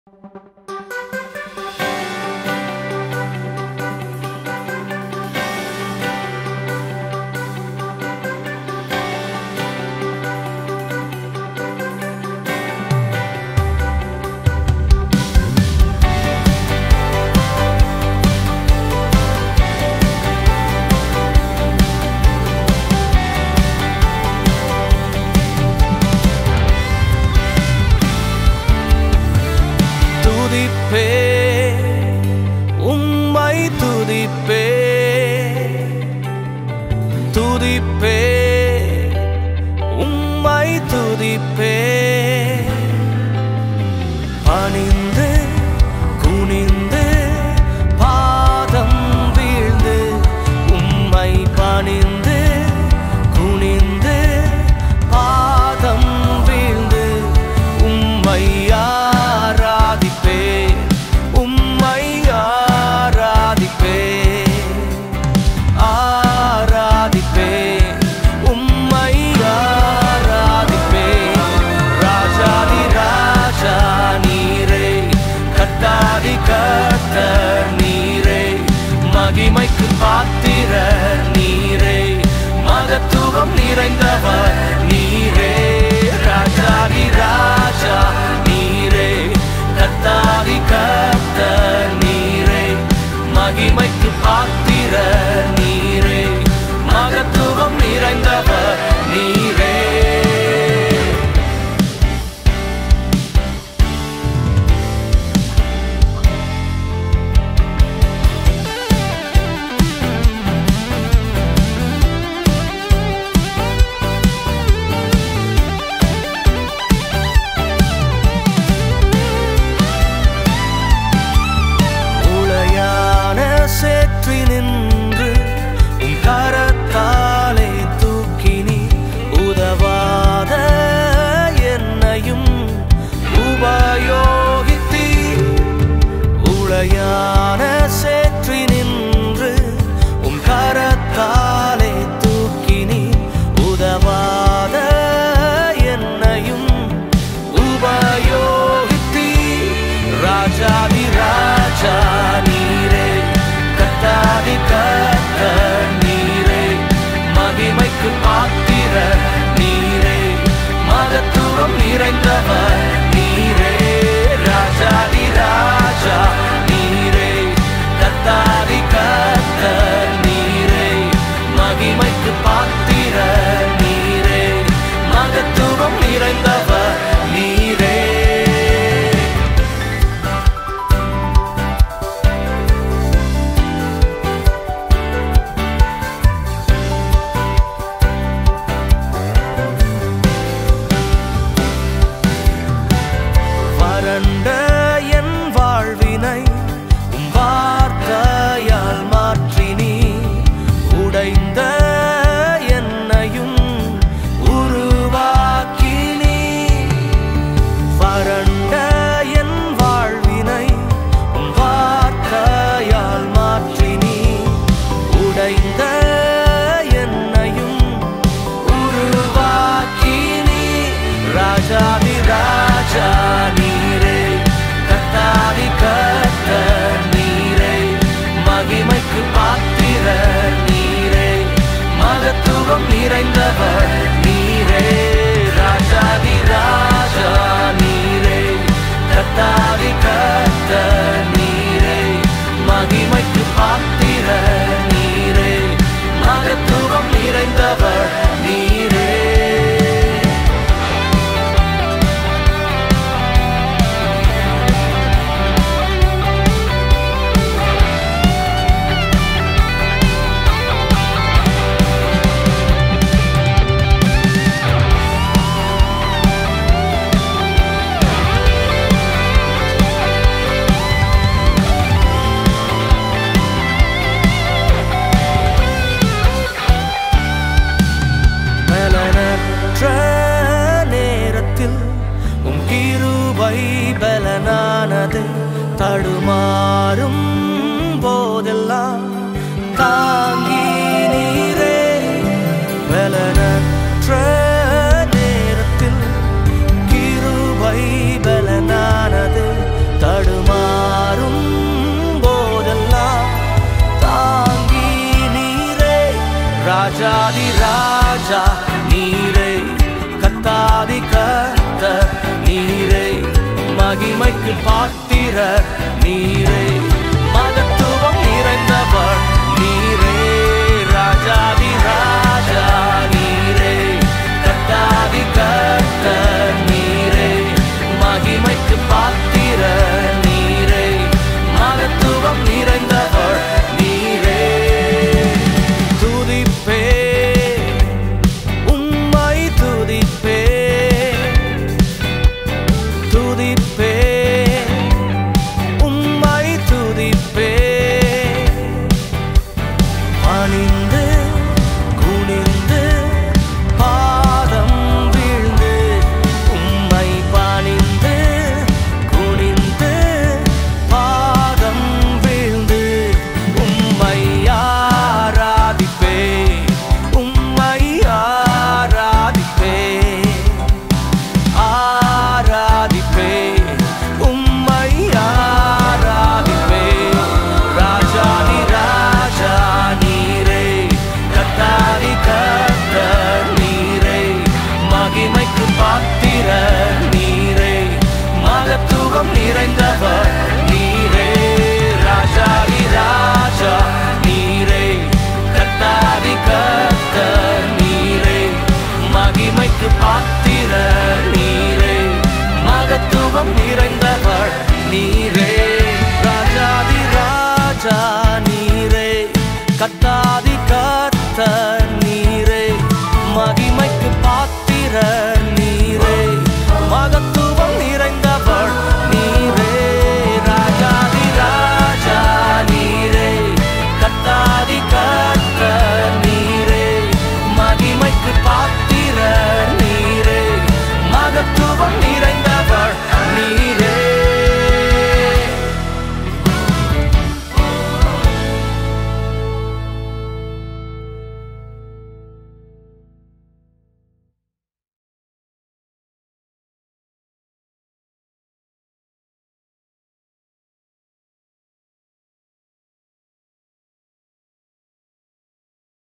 துதிப்பே உம்மை துதிப்பே துதிப்பே உம்மை துதிப்பே பணிந்து குனிந்து பாதம் வீழ்ந்து உம்மை பணிந்து குனிந்து பாதம் வீழ்ந்து உம்மை ஆராதிப்பே உம்மை ஆராதிப்பே ஆராதிப்பே உம்மை ஆராதிப்பே ராஜாதி ராஜா நீரே கட்டாதி கர்த்தர் நீரே மகிமைக்கு பாத்திர நீரே மகத்துவம் நிறைந்தவர் நீரே ராஜாதி ராஜா நீரே கத்தாதி கர்த்தர் நீரே மகிமைக்கு பாத்திர நீரே மகத்துவம் நிறைந்தவர் நீரே உளையான சேற்றி நின்று உன் கரத்தாலே தூக்கினி உதவாத என்னையும் உபயோகித்தீ உளையான சேற்றி நின்று உன் கரத்தாலே தூக்கினி உதவாத என்னையும் உபயோகித்தீ ராஜாதி ராஜா நீரே கத்தாதி கத்தர் நீரே மகிமைக்கு பாத்திர நீரே மகத்துவம் நிறைந்தவர் நீரே ராஜாதி ராஜா நீரே கத்தாதி கத்தர் நீரே மகிமைக்கு பாத்திர நீரே மகத்துவம் நிறைந்தவர் நீரே ராஜாதி ராஜா நீரே கத்தாதி கத்த நீரே மகிமைக்கு பாத்திர நீரே மகத்துவம் நிறைந்தவர் நீரே ராஜாதி ராஜா நீரே கத்தாதி கத்த நீரே மகிமைக்கு பாத்திர நீரே மகத்துவம் நிறைந்தவர் நீரே துதிப்பே உம்மை துதிப்பே துதிப்பே உம்மை துதிப்பே பணிந்து குனிந்து பாதம் வீழ்ந்து உம்மை பணிந்து குனிந்து பாதம் வீழ்ந்து உம்மை ஆராதிப்பே உம்மை ஆராதிப்பே ஆராதிப்பே உம்மை ஆராதிப்பே ராஜாதி ராஜா நீரே கத்தாதி கத்த நீரே மகிமைக்கு பாத்திர நீரே மகத்துவம் நிறைந்தவர்